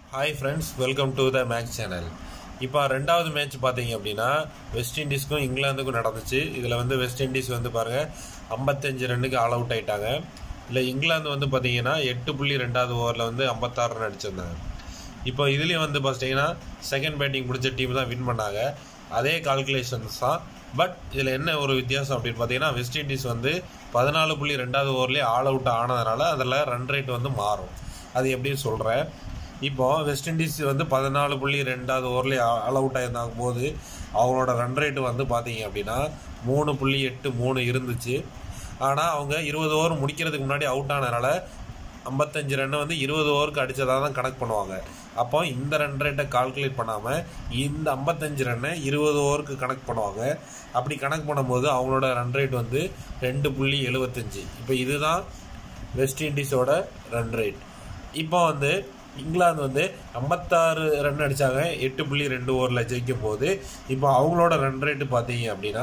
hi friends welcome to the match channel இப்போ ரெண்டாவது match பார்த்தீங்க அப்படின்னா வெஸ்ட் இண்டீஸ்க்கும் இங்கிலாந்துக்கும் நடந்துச்சு இதில் வந்து வெஸ்ட் இண்டீஸ் வந்து பாருங்கள் ஐம்பத்தஞ்சு ரன்னுக்கு ஆல் அவுட் ஆயிட்டாங்க இல்லை இங்கிலாந்து வந்து பார்த்தீங்கன்னா எட்டு புள்ளி ரெண்டாவது ஓவரில் வந்து ஐம்பத்தாறு ரன் அடிச்சிருந்தாங்க இப்போ இதுலேயும் வந்து பார்த்தீங்கன்னா செகண்ட் பேட்டிங் முடிச்ச டீம் தான் வின் பண்ணாங்க அதே கால்குலேஷன்ஸ் தான் பட் இதில் என்ன ஒரு வித்தியாசம் அப்படின்னு பார்த்தீங்கன்னா வெஸ்ட் இண்டீஸ் வந்து பதினாலு புள்ளி ரெண்டாவது ஓவர்லேயே ஆல் அவுட் ஆனதுனால அதில் ரன் ரேட் வந்து மாறும் அது எப்படின்னு சொல்கிறேன் இப்போ வெஸ்ட் இண்டீஸ் வந்து பதினாலு புள்ளி ரெண்டாவது ஓவர்லேயே ஆல் அவுட் ஆயிருந்தாங்க போது அவங்களோட ரன் ரேட்டு வந்து பார்த்தீங்க அப்படின்னா மூணு புள்ளி எட்டு மூணு இருந்துச்சு ஆனால் அவங்க இருபது ஓவர் முடிக்கிறதுக்கு முன்னாடி அவுட் ஆனதுனால ஐம்பத்தஞ்சு ரன்னை வந்து இருபது ஓவருக்கு அடித்ததாக தான் கணக்கு பண்ணுவாங்க அப்போ இந்த ரன் ரேட்டை கால்குலேட் பண்ணாமல் இந்த ஐம்பத்தஞ்சு ரன்னை இருபது ஓவருக்கு கணக்கு பண்ணுவாங்க அப்படி கணக்கு பண்ணும்போது அவங்களோட ரன் ரேட் வந்து ரெண்டு புள்ளி எழுபத்தஞ்சு இப்போ இதுதான் வெஸ்ட் இண்டீஸோட ரன் ரேட் இப்போ வந்து இங்கிலாந்து வந்து ஐம்பத்தாறு ரன் அடித்தாங்க எட்டு புள்ளி ரெண்டு ஓவரில் ஜெயிக்கும் போது இப்போ அவங்களோட ரன் ரேட்டு பார்த்தீங்க அப்படின்னா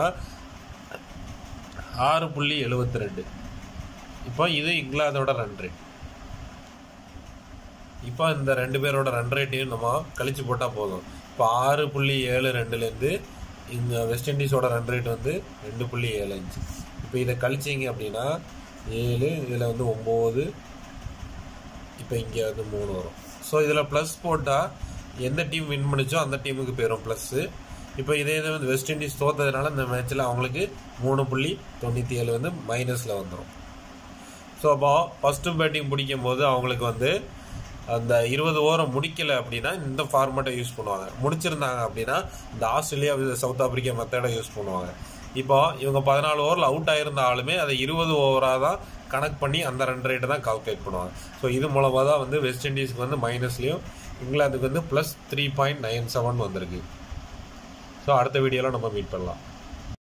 ஆறு புள்ளி எழுபத்தி ரெண்டு இப்போ இது இங்கிலாந்தோட ரன் ரேட் இப்போ இந்த ரெண்டு பேரோட ரன் ரேட்டையும் நம்ம கழிச்சு போட்டால் போதும் இப்போ ஆறு புள்ளி ஏழு ரெண்டுலேருந்து இந்த வெஸ்ட் இண்டீஸோட ரன் ரேட் வந்து ரெண்டு புள்ளி ஏழு அஞ்சு இப்போ இதை கழிச்சிங்க அப்படின்னா ஏழு இதில் வந்து ஒம்பது இப்போ இங்கே வந்து மூணு வரும் ஸோ இதில் ப்ளஸ் போட்டால் எந்த டீம் வின் பண்ணிச்சோ அந்த டீமுக்கு போயிடும் ப்ளஸ்ஸு இப்போ இதே இது வந்து வெஸ்ட் இண்டீஸ் தோத்ததுனால இந்த மேட்ச்சில் அவங்களுக்கு மூணு புள்ளி தொண்ணூற்றி ஏழு வந்து மைனஸில் வந்துடும் ஸோ அப்போ ஃபஸ்ட்டு பேட்டிங் பிடிக்கும் போது அவங்களுக்கு வந்து அந்த இருபது ஓவரை முடிக்கலை அப்படின்னா இந்த ஃபார்மேட்டை யூஸ் பண்ணுவாங்க முடிச்சிருந்தாங்க அப்படின்னா இந்த ஆஸ்திரேலியா சவுத் ஆப்பிரிக்கா மெத்தடை யூஸ் பண்ணுவாங்க இப்போ இவங்க பதினாலு ஓவரில் அவுட் ஆயிருந்தாலுமே அதை இருபது ஓவராக தான் கனெக்ட் பண்ணி அந்த ரன் ரேட்டை தான் கால்குலேட் பண்ணுவாங்க ஸோ இது மூலமாக தான் வந்து வெஸ்ட் இண்டீஸ்க்கு வந்து மைனஸ்லேயும் இங்கிலாந்துக்கு வந்து plus three point nine seven வந்திருக்கு ஸோ அடுத்த வீடியோவில் நம்ம மீட் பண்ணலாம்